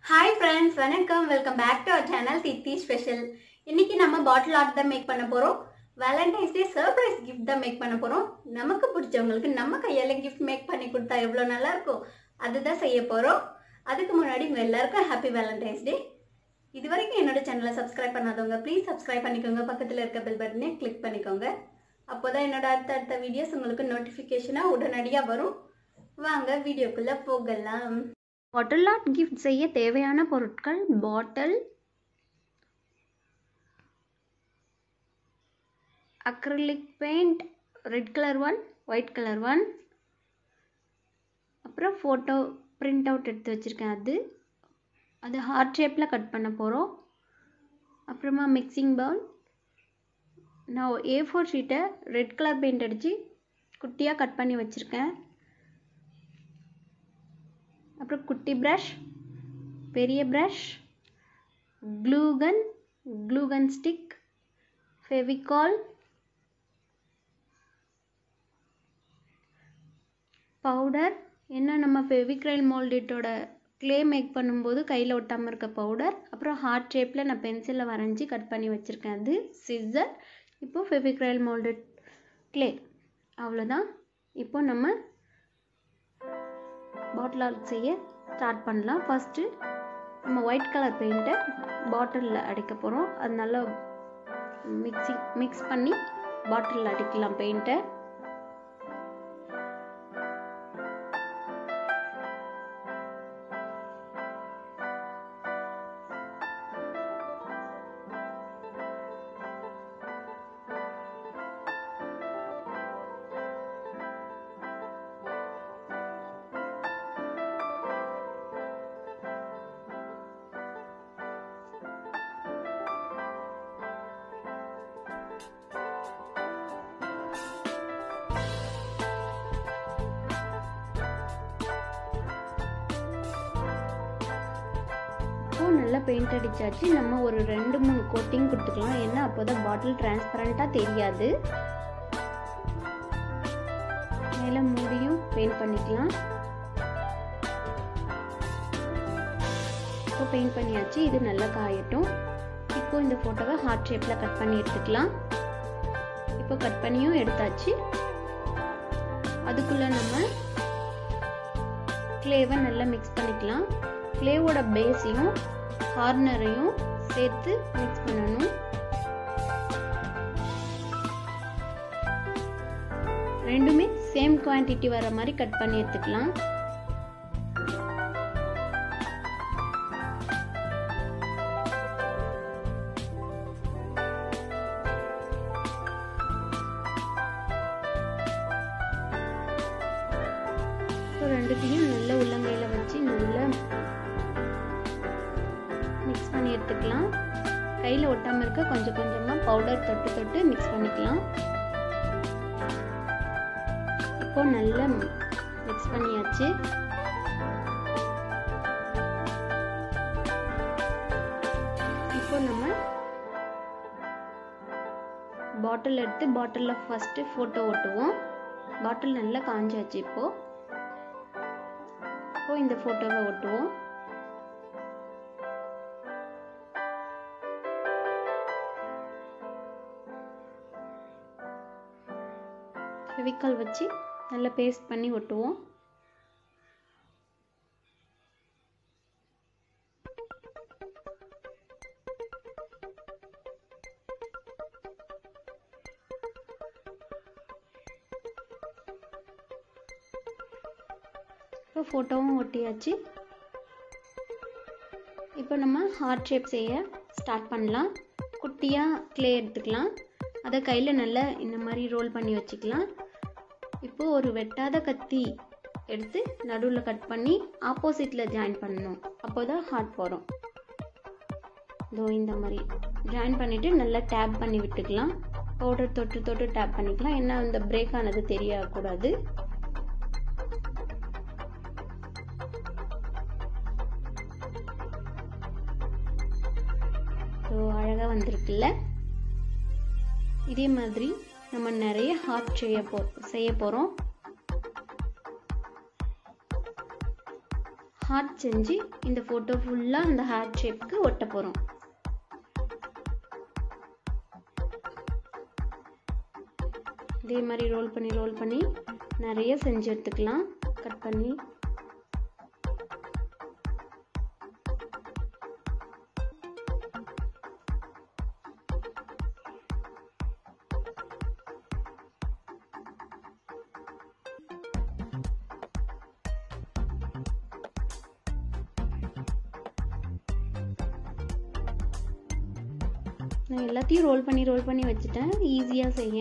Hi friends வணக்கம் welcome back to our channel தித்தி special இன்னைக்கு நம்ம பாட்டில் ஆர்ட் தான் மேக் பண்ண போகிறோம் வேலண்டைன்ஸ் டே சர்ப்ரைஸ் கிஃப்ட் தான் மேக் பண்ண போகிறோம் நமக்கு பிடிச்சவங்களுக்கு நம்ம கையால் கிஃப்ட் மேக் பண்ணி கொடுத்தா எவ்வளோ நல்லா இருக்கும் அதுதான் செய்ய போகிறோம் அதுக்கு முன்னாடி உங்கள் எல்லாருக்கும் ஹாப்பி வேலண்டைன்ஸ் டே இது வரைக்கும் என்னோட சேனலை சப்ஸ்கிரைப் பண்ணாதவங்க ப்ளீஸ் சப்ஸ்கிரைப் பண்ணிக்கோங்க பக்கத்தில் இருக்க பெல் பட்டனே கிளிக் பண்ணிக்கோங்க அப்போ தான் என்னோட அடுத்த அடுத்த வீடியோஸ் உங்களுக்கு நோட்டிஃபிகேஷனாக உடனடியாக வரும் வாங்க வீடியோக்குள்ளே போகலாம் பாட்டில் ஆர்ட் கிஃப்ட் செய்ய தேவையான பொருட்கள் bottle acrylic paint red colour one white colour one அப்புறம் ஃபோட்டோ பிரிண்ட் அவுட் எடுத்து வச்சுருக்கேன் அது அது ஹார்ட் ஷேப்பில் கட் பண்ண போகிறோம் அப்புறமா மிக்சிங் பவுல் நான் ஏ ஃபோர் ஷீட்டை ரெட் கலர் பெயிண்ட் அடித்து குட்டியாக கட் பண்ணி வச்சுருக்கேன் அப்புறம் குட்டி ப்ரஷ் பெரிய brush glue gun glue gun stick Fevicol powder என்ன நம்ம ஃபெவிக்ரைல் மோல்டேட்டோட க்ளே மேக் பண்ணும்போது கையில் ஒட்டாமல் இருக்க பவுடர் அப்புறம் ஹார்ட் ஷேப்பில் நான் பென்சிலில் வரைஞ்சி கட் பண்ணி வச்சுருக்கேன் அது சிஸ்ஸர் இப்போது ஃபெவிக்ரைல் மோல்டட் க்ளே அவ்வளோதான் இப்போ நம்ம பாட்டில் ஆர்ட் செய்ய ஸ்டார்ட் பண்ணலாம் ஃபஸ்ட்டு நம்ம ஒயிட் கலர் பெயிண்ட்டை பாட்டிலில் அடிக்க போகிறோம் அது நல்லா மிக்ஸி மிக்ஸ் பண்ணி பாட்டிலில் அடிக்கலாம் பெயிண்ட்டை இப்போ நல்லா பெயிண்ட் அடித்தாச்சு நம்ம ஒரு ரெண்டு மூணு கோட்டிங் கொடுத்துக்கலாம் ஏன்னா அப்போ தான் பாட்டில் டிரான்ஸ்பரண்ட்டாக தெரியாது மேலே மூடியும் பெயிண்ட் பண்ணிக்கலாம் இப்போ பெயிண்ட் பண்ணியாச்சு இது நல்லா காயட்டும் இப்போ இந்த ஃபோட்டோவை ஹார்ட் ஷேப்பில் கட் பண்ணி எடுத்துக்கலாம் இப்போ கட் பண்ணியும் எடுத்தாச்சு அதுக்குள்ளே நம்ம கிளேவை நல்லா மிக்ஸ் பண்ணிக்கலாம் கிளேவோட பேஸையும் கார்னரையும் சேர்த்து மிக்ஸ் பண்ணணும் ரெண்டுமே சேம் குவான்டிட்டி வர மாதிரி கட் பண்ணி எடுத்துக்கலாம் ரெண்டுத்தையும் நல்ல உள்ளங்கையில் வச்சு நல்லா மிக்ஸ் பண்ணி எடுத்துக்கலாம் கையில் ஒட்டாமல் இருக்க கொஞ்சம் கொஞ்சமாக பவுடர் தொட்டு தொட்டு மிக்ஸ் பண்ணிக்கலாம் இப்போ நல்லா மிக்ஸ் பண்ணியாச்சு இப்போ நம்ம பாட்டில் எடுத்து பாட்டிலில் ஃபஸ்ட்டு ஃபோட்டோ ஒட்டுவோம் பாட்டில் நல்லா காஞ்சாச்சு இப்போது இப்போ இந்த ஃபோட்டோவை ஒட்டுவோம் ஃபெவிக்கால் வச்சு நல்லா பேஸ்ட் பண்ணி ஒட்டுவோம் இப்போ ஃபோட்டோவும் ஒட்டியாச்சு இப்போ நம்ம ஹார்ட் ஷேப் செய்ய ஸ்டார்ட் பண்ணலாம் குட்டியாக க்ளே எடுத்துக்கலாம் அதை கையில் நல்லா இந்த மாதிரி ரோல் பண்ணி வச்சுக்கலாம் இப்போது ஒரு வெட்டாத கத்தி எடுத்து நடுவில் கட் பண்ணி ஆப்போசிட்டில் ஜாயின் பண்ணணும் அப்போ தான் ஹார்ட் போகிறோம் இதோ இந்த மாதிரி ஜாயின் பண்ணிவிட்டு நல்லா டேப் பண்ணி விட்டுக்கலாம் பவுடர் தொட்டு தொட்டு டேப் பண்ணிக்கலாம் ஏன்னா அந்த பிரேக் ஆனது தெரியக்கூடாது ஸோ அழகாக வந்திருக்குல்ல இதே மாதிரி நம்ம நிறைய ஹார்ட் செய்ய போ செய்ய போகிறோம் ஹார்ட் செஞ்சு இந்த ஃபோட்டோ ஃபுல்லாக அந்த ஹார்ட் ஷேப்புக்கு ஒட்ட போகிறோம் இதே மாதிரி ரோல் பண்ணி ரோல் பண்ணி நிறைய செஞ்சு எடுத்துக்கலாம் கட் பண்ணி நான் எல்லாத்தையும் ரோல் பண்ணி ரோல் பண்ணி வச்சுட்டேன் ஈஸியாக செய்ய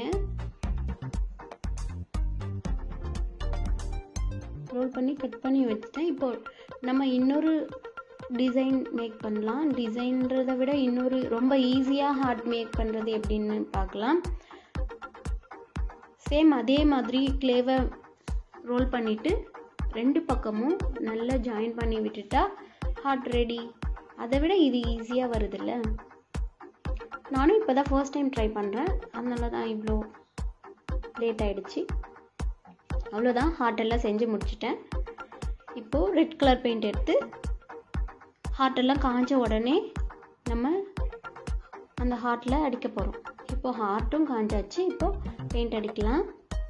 ரோல் பண்ணி கட் பண்ணி வச்சுட்டேன் இப்போ நம்ம இன்னொரு டிசைன் மேக் பண்ணலாம் டிசைன்றதை விட இன்னொரு ரொம்ப ஈஸியாக ஹார்ட் மேக் பண்ணுறது எப்படின்னு பார்க்கலாம் சேம் அதே மாதிரி கிளேவை ரோல் பண்ணிவிட்டு ரெண்டு பக்கமும் நல்லா ஜாயின் பண்ணி விட்டுட்டா ஹார்ட் ரெடி அதை விட இது ஈஸியாக வருதுல்ல நானும் இப்போ தான் ஃபர்ஸ்ட் டைம் ட்ரை பண்ணுறேன் அதனால தான் இவ்வளோ லேட் ஆகிடுச்சு அவ்வளோதான் ஹார்ட் எல்லாம் செஞ்சு முடிச்சிட்டேன் இப்போது ரெட் கலர் பெயிண்ட் எடுத்து ஹார்ட் எல்லாம் காஞ்ச உடனே நம்ம அந்த ஹார்ட்டில் அடிக்க போகிறோம் இப்போது ஹார்ட்டும் காஞ்சாச்சு இப்போது பெயிண்ட் அடிக்கலாம்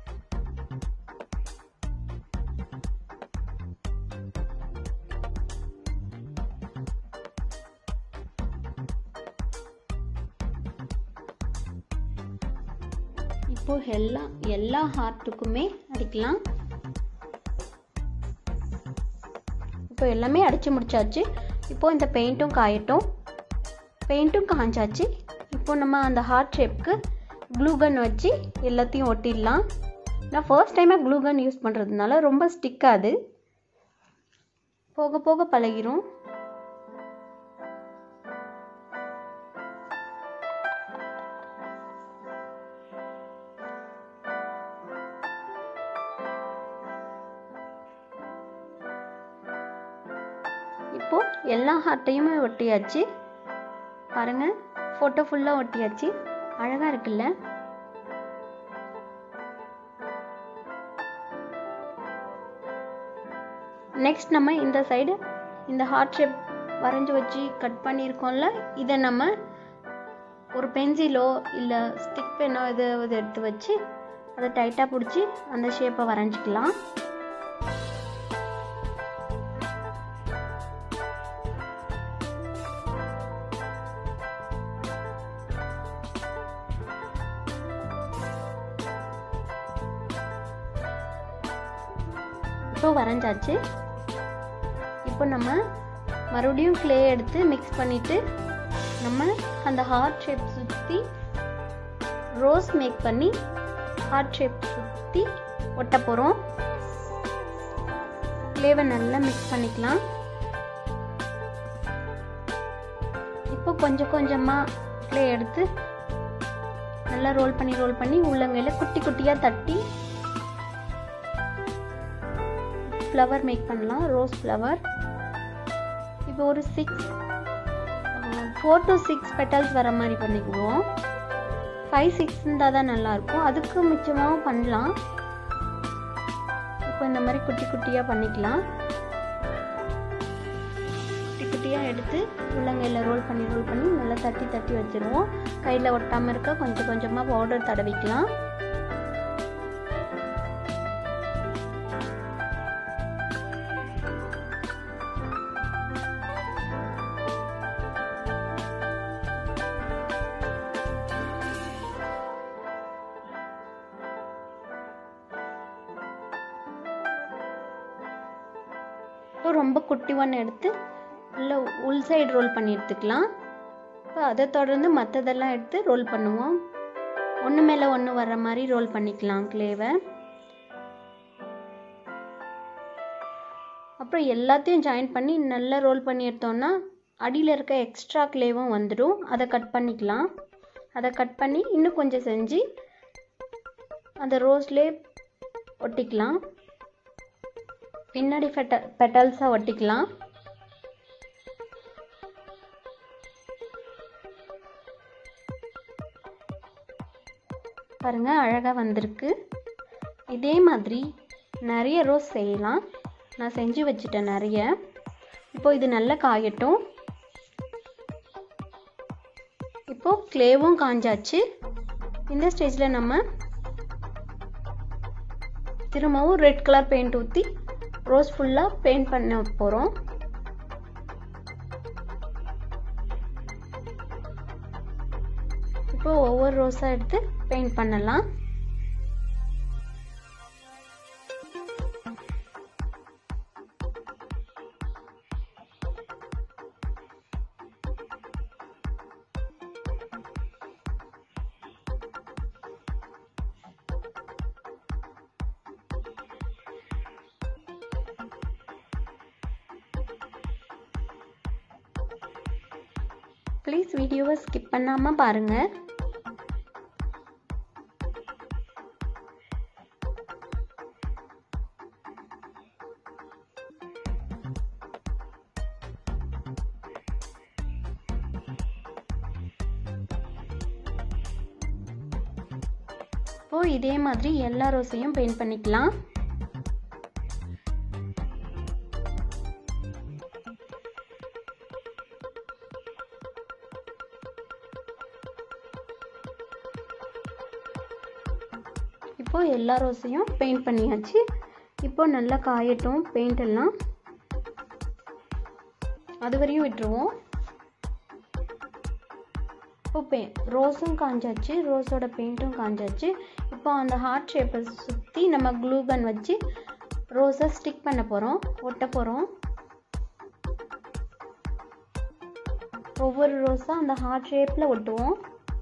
இப்போ எல்லா எல்லா ஹார்ட்டுக்குமே அடிக்கலாம் இப்போ எல்லாமே அடித்து முடிச்சாச்சு இப்போ இந்த பெயிண்ட்டும் காயட்டும் பெயிண்ட்டும் காஞ்சாச்சு இப்போ நம்ம அந்த ஹார்ட் ஷேப்க்கு க்ளூகன் வச்சு எல்லாத்தையும் ஒட்டிடலாம் நான் ஃபர்ஸ்ட் டைமாக க்ளூகன் யூஸ் பண்ணுறதுனால ரொம்ப ஸ்டிக்காது போக போக பழகிரும் இப்போ எல்லா ஹார்ட்டையுமே ஒட்டியாச்சு பாருங்க ஃபோட்டோ ஃபுல்லாக ஒட்டியாச்சு அழகாக இருக்குல்ல நெக்ஸ்ட் நம்ம இந்த சைடு இந்த ஹார்ட் ஷேப் வரைஞ்சி வச்சு கட் பண்ணியிருக்கோம்ல இதை நம்ம ஒரு பென்சிலோ இல்லை ஸ்டிக் பென்னோ இது இது எடுத்து வச்சு அதை டைட்டாக பிடிச்சி அந்த ஷேப்பை வரைஞ்சிக்கலாம் இப்போ வரைஞ்சாச்சு இப்போ நம்ம மறுபடியும் க்ளே எடுத்து மிக்ஸ் பண்ணிவிட்டு நம்ம அந்த ஹார்ட் ஷேப் சுற்றி ரோஸ் மேக் பண்ணி ஹார்ட் ஷேப் சுற்றி ஒட்ட போகிறோம் க்ளேவை நல்லா மிக்ஸ் பண்ணிக்கலாம் இப்போ கொஞ்சம் கொஞ்சமாக க்ளே எடுத்து நல்லா ரோல் பண்ணி ரோல் பண்ணி உள்ளங்கையில குட்டி குட்டியாக தட்டி ஃப்ளவர் மேக் பண்ணலாம் ரோஸ் ஃப்ளவர் இப்போ ஒரு six four to six petals வர மாதிரி பண்ணிக்குவோம் ஃபைவ் சிக்ஸ் இருந்தால் தான் நல்லாயிருக்கும் அதுக்கு மிச்சமாகவும் பண்ணலாம் இப்போ இந்த மாதிரி குட்டி குட்டியாக பண்ணிக்கலாம் குட்டி குட்டியாக எடுத்து உள்ளங்கையில் ரோல் பண்ணி ரோல் பண்ணி நல்லா தட்டி தட்டி வச்சுருவோம் கையில் ஒட்டாமல் இருக்க கொஞ்சம் கொஞ்சமாக பவுடர் தடவிக்கலாம் இப்போ ரொம்ப குட்டி ஒன்று எடுத்து உள்ள உள் சைடு ரோல் பண்ணி எடுத்துக்கலாம் இப்போ அதை தொடர்ந்து மற்றதெல்லாம் எடுத்து ரோல் பண்ணுவோம் ஒன்று மேலே ஒன்று வர்ற மாதிரி ரோல் பண்ணிக்கலாம் கிளேவை அப்புறம் எல்லாத்தையும் ஜாயின் பண்ணி நல்லா ரோல் பண்ணி எடுத்தோம்னா அடியில் இருக்க எக்ஸ்ட்ரா கிளேவும் வந்துடும் அதை கட் பண்ணிக்கலாம் அதை கட் பண்ணி இன்னும் கொஞ்சம் செஞ்சு அந்த ரோஸ்லேயே ஒட்டிக்கலாம் பின்னாடி பெட்ட பெட்டல்ஸாக ஒட்டிக்கலாம் பாருங்க அழகாக வந்திருக்கு இதே மாதிரி நிறைய ரோஸ் செய்யலாம் நான் செஞ்சு வச்சுட்டேன் நிறைய இப்போ இது நல்லா காயட்டும் இப்போ க்ளேவும் காஞ்சாச்சு இந்த ஸ்டேஜில் நம்ம திரும்பவும் ரெட் கலர் பெயிண்ட் ஊற்றி ரோஸ் ஃபுல்லாக பெயிண்ட் பண்ண போகிறோம் இப்போ ஒவ்வொரு ரோஸாக எடுத்து பெயிண்ட் பண்ணலாம் ப்ளீஸ் வீடியோவை ஸ்கிப் பண்ணாமல் பாருங்கள் இப்போது இதே மாதிரி எல்லா ரோஸையும் பெயிண்ட் பண்ணிக்கலாம் இப்போ எல்லா ரோஸையும் பெயிண்ட் பண்ணியாச்சு இப்போ நல்லா காயட்டும் பெயிண்ட் எல்லாம் அது வரையும் விட்டுருவோம் இப்போ பெ ரோஸும் காஞ்சாச்சு ரோஸோட பெயிண்ட்டும் காஞ்சாச்சு இப்போ அந்த ஹார்ட் ஷேப்பை சுற்றி நம்ம க்ளூ கன் வச்சு ரோஸை ஸ்டிக் பண்ண போகிறோம் ஒட்ட போகிறோம் ஒவ்வொரு ரோஸாக அந்த ஹார்ட் ஷேப்பில் ஒட்டுவோம்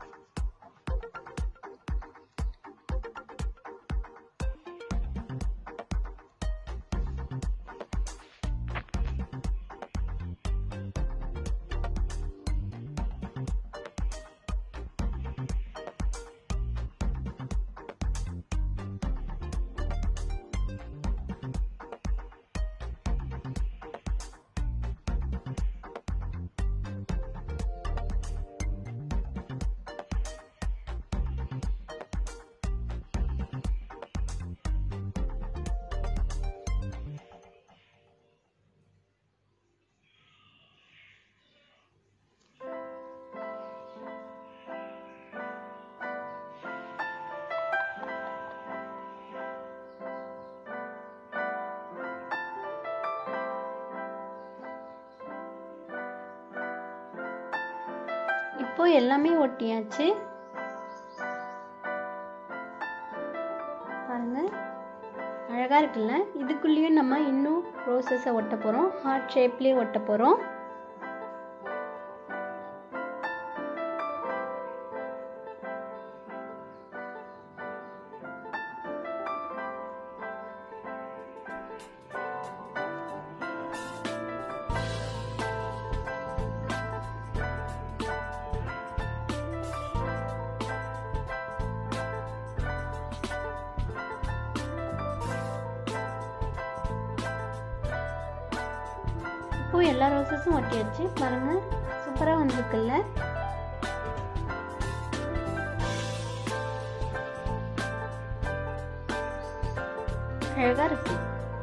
இப்போ எல்லாமே ஒட்டியாச்சு பாருங்க அழகா இருக்குல்ல இதுக்குள்ளேயும் நம்ம இன்னும் ரோசஸை ஒட்ட போறோம் ஹார்ட் ஷேப்லேயே ஒட்ட போறோம் இப்போ எல்லா ரோசஸும் ஒட்டியாச்சு பாருங்க சூப்பரா வந்திருக்குல்ல அழகா இருக்கு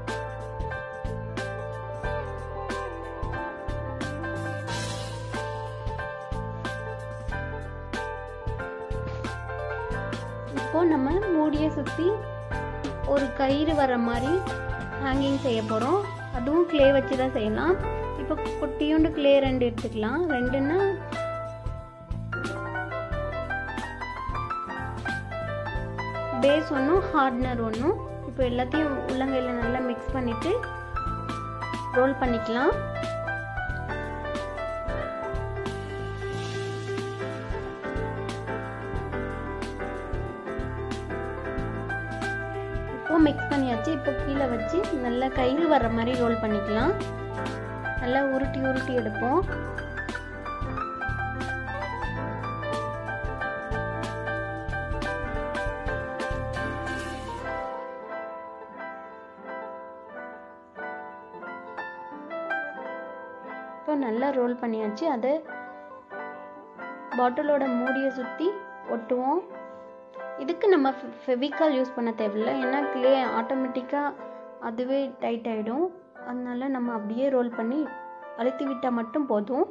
இப்போ நம்ம மூடியை சுத்தி ஒரு கயிறு வர மாதிரி ஹேங்கிங் செய்ய போறோம் அதுவும் க்ளே வச்சு தான் செய்யலாம் இப்போ குட்டியோண்டு க்ளே ரெண்டு எடுத்துக்கலாம் ரெண்டுன்னா பேஸ் ஒன்றும் ஹார்ட்னர் ஒன்றும் இப்போ எல்லாத்தையும் உள்ளங்கையில் நல்லா மிக்ஸ் பண்ணிட்டு ரோல் பண்ணிக்கலாம் இப்போ மிக்ஸ் பண்ணியாச்சு இப்போ கீழே வச்சு நல்லா கையில் வர்ற மாதிரி ரோல் பண்ணிக்கலாம் நல்லா உருட்டி உருட்டி எடுப்போம் இப்போ நல்லா ரோல் பண்ணியாச்சு அதை பாட்டிலோட மூடியை சுற்றி ஒட்டுவோம் இதுக்கு நம்ம ஃபெவிகால் யூஸ் பண்ண தேவையில்லை ஏன்னா க்ளே ஆட்டோமேட்டிக்காக அதுவே டைட் ஆகிடும் அதனால நம்ம அப்படியே ரோல் பண்ணி அழுத்தி விட்டால் மட்டும் போதும்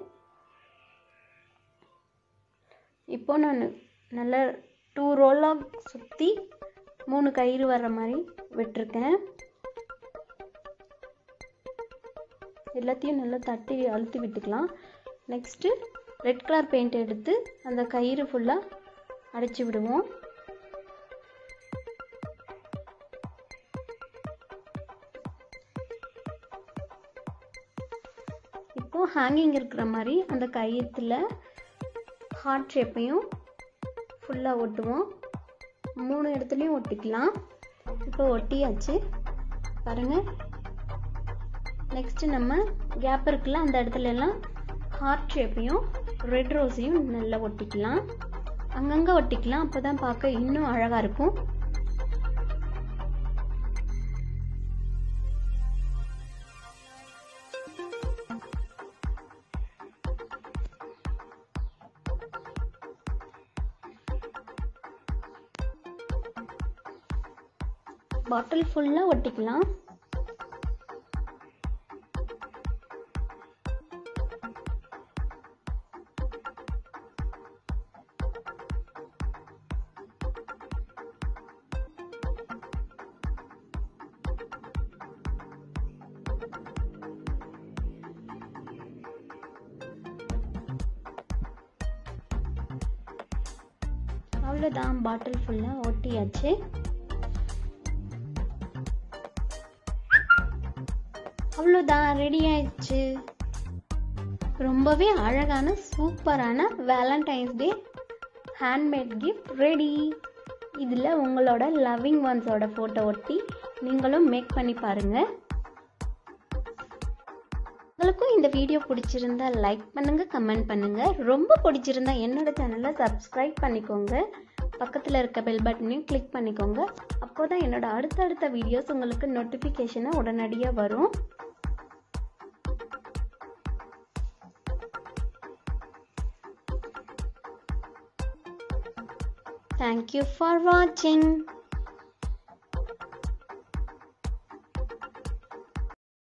இப்போ நான் நல்லா டூ ரோலாக சுற்றி மூணு கயிறு வர்ற மாதிரி விட்டுருக்கேன் எல்லாத்தையும் நல்லா தட்டி அழுத்தி விட்டுக்கலாம் நெக்ஸ்ட்டு ரெட் கலர் பெயிண்ட் எடுத்து அந்த கயிறு ஃபுல்லாக அடைச்சி விடுவோம் இப்போ ஹேங்கிங் இருக்கிற மாதிரி அந்த கயிற்றுல ஹார்ட் ஷேப்பையும் ஃபுல்லாக ஒட்டுவோம் மூணு இடத்துலையும் ஒட்டிக்கலாம் இப்போ ஒட்டியாச்சு பாருங்கள் நெக்ஸ்ட்டு நம்ம கேப் இருக்குல்ல அந்த இடத்துல எல்லாம் ஹார்ட் ஷேப்பையும் ரெட் ரோஸையும் நல்லா ஒட்டிக்கலாம் அங்கங்கே ஒட்டிக்கலாம் அப்போ தான் பார்க்க இன்னும் அழகாக இருக்கும் பாட்டில் ஃபுல்லாக ஒட்டிக்கலாம் அவ்வளோதான் பாட்டில் ஃபுல்லாக ஒட்டியாச்சு அவ்வளோதான் ரெடி ஆயிடுச்சு ரொம்பவே அழகான சூப்பரான valentine's day handmade gift ready இதில் உங்களோட லவ்விங் ஒன்ஸோட ஃபோட்டோ ஒட்டி நீங்களும் மேக் பண்ணி பாருங்கள் உங்களுக்கும் இந்த வீடியோ பிடிச்சிருந்தா லைக் பண்ணுங்க கமெண்ட் பண்ணுங்க ரொம்ப பிடிச்சிருந்தா என்னோட சேனலை சப்ஸ்கிரைப் பண்ணிக்கோங்க பக்கத்தில் இருக்க பெல் பட்டனையும் கிளிக் பண்ணிக்கோங்க அப்போ தான் என்னோட அடுத்தடுத்த வீடியோஸ் உங்களுக்கு நோட்டிஃபிகேஷனாக உடனடியாக வரும் Thank you for watching.